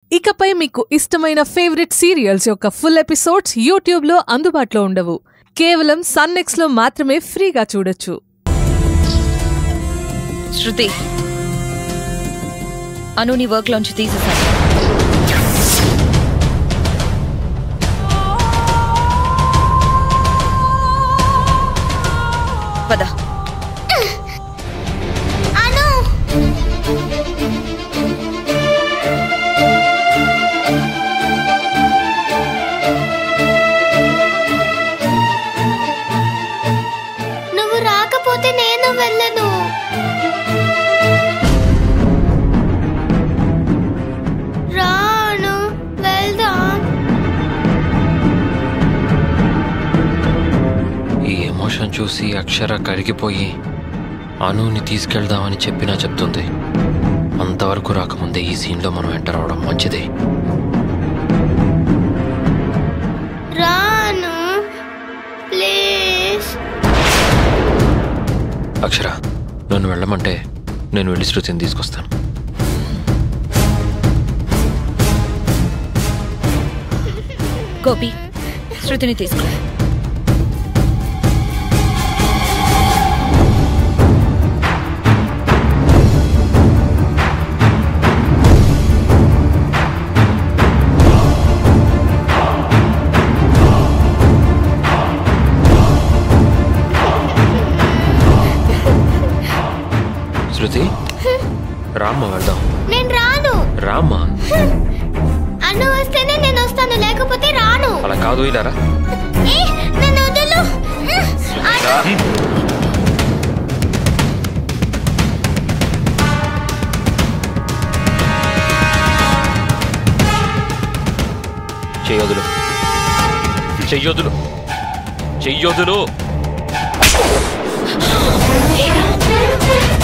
ఇకపై మీకు ఇష్టమైన ఫేవరెట్ సీరియల్స్ యొక్క ఫుల్ ఎపిసోడ్స్ యూట్యూబ్లో అందుబాటులో ఉండవు కేవలం సన్నెక్స్లో మాత్రమే ఫ్రీగా చూడొచ్చు శృతి అనుని వర్క్ లోంచి తీసేశాను పద అను నువ్వు రాకపోతే నేను వెళ్ళను రాను వెళ్దాం ఈ ఎమోషన్ చూసి అక్షర కరిగిపోయి అనుని తీసుకెళ్దామని చెప్పినా చెప్తుంది అంతవరకు రాకముందే ఈ సీన్లో మనం ఎంటర్ అవడం మంచిదే రాను ప్లీజ్ అక్షర నన్ను వెళ్ళమంటే నేను వెళ్ళి శృతిని తీసుకొస్తాను గోపి శృతిని తీసుకో శృతి రామ్మ వెళ్దాం నేను రాను రామ్మ అన్ను వస్తేనే నేను వస్తాను లేకపోతే రాను అలా కాదు ఇలా రా. ఏ, నన్ను వదులు రా. చెయ్యొదులు చెయ్యొదులు చెయ్యొదులు